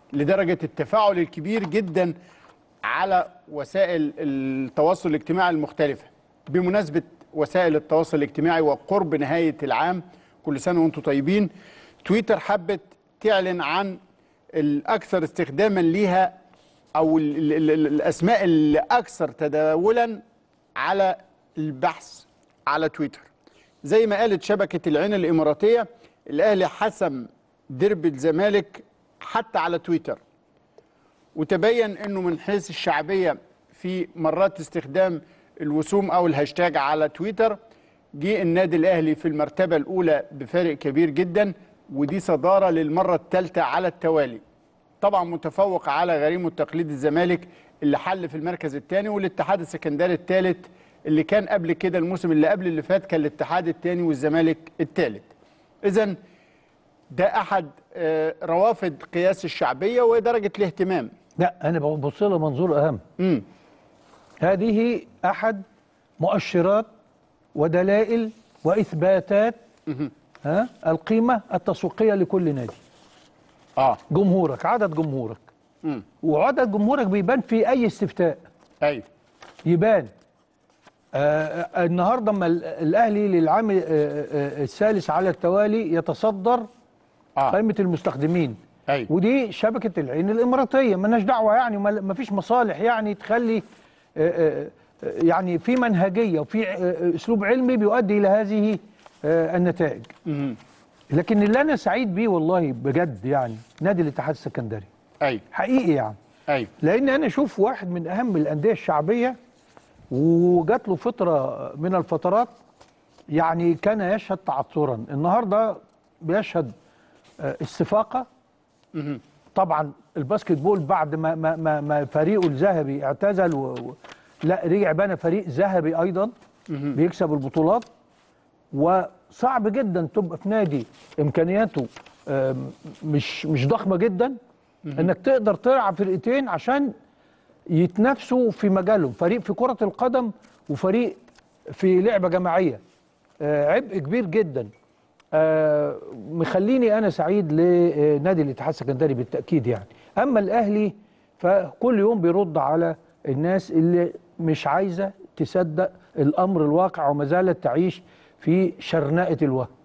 لدرجه التفاعل الكبير جدا على وسائل التواصل الاجتماعي المختلفه بمناسبه وسائل التواصل الاجتماعي وقرب نهايه العام كل سنه وانتم طيبين تويتر حبت تعلن عن الاكثر استخداما ليها او ال ال ال الاسماء الاكثر تداولا على البحث على تويتر زي ما قالت شبكه العين الاماراتيه الاهلي حسم ديربي الزمالك حتى على تويتر وتبين انه من حيث الشعبيه في مرات استخدام الوسوم او الهاشتاج على تويتر جه النادي الاهلي في المرتبه الاولى بفارق كبير جدا ودي صداره للمره الثالثه على التوالي طبعا متفوق على غريمه التقليد الزمالك اللي حل في المركز الثاني والاتحاد السكندري الثالث اللي كان قبل كده الموسم اللي قبل اللي فات كان الاتحاد الثاني والزمالك الثالث اذا ده احد آه، روافد قياس الشعبيه ودرجه الاهتمام لا انا ببص لها منظور اهم امم هذه احد مؤشرات ودلائل واثباتات ها القيمه التسويقيه لكل نادي اه جمهورك عدد جمهورك امم وعدد جمهورك بيبان في اي استفتاء ايوه يبان آه النهارده اما ال- الاهلي للعام آه آه الثالث على التوالي يتصدر اه قائمه المستخدمين ايوه ودي شبكه العين الاماراتيه مالناش دعوه يعني ما فيش مصالح يعني تخلي آه، آه، آه، يعني في منهجيه وفي آه، اسلوب علمي بيؤدي الى هذه آه، النتائج مهم. لكن اللي انا سعيد بيه والله بجد يعني نادي الاتحاد السكندري ايوه حقيقي يعني ايوه لان انا اشوف واحد من اهم الانديه الشعبيه وجات له فتره من الفترات يعني كان يشهد تعثرا النهارده بيشهد آه، استفاقه مهم. طبعا الباسكت بول بعد ما ما ما, ما فريقه الذهبي اعتزل و... و... لا رجع بنى فريق ذهبي ايضا بيكسب البطولات وصعب جدا تبقى في نادي امكانياته آم، مش مش ضخمه جدا انك تقدر تلعب فرقتين عشان يتنافسوا في مجالهم فريق في كره القدم وفريق في لعبه جماعيه آه، عبء كبير جدا آه، مخليني انا سعيد لنادي الاتحاد السكندري بالتاكيد يعني اما الاهلي فكل يوم بيرد على الناس اللي مش عايزه تصدق الامر الواقع وما زالت تعيش في شرنقه الوهم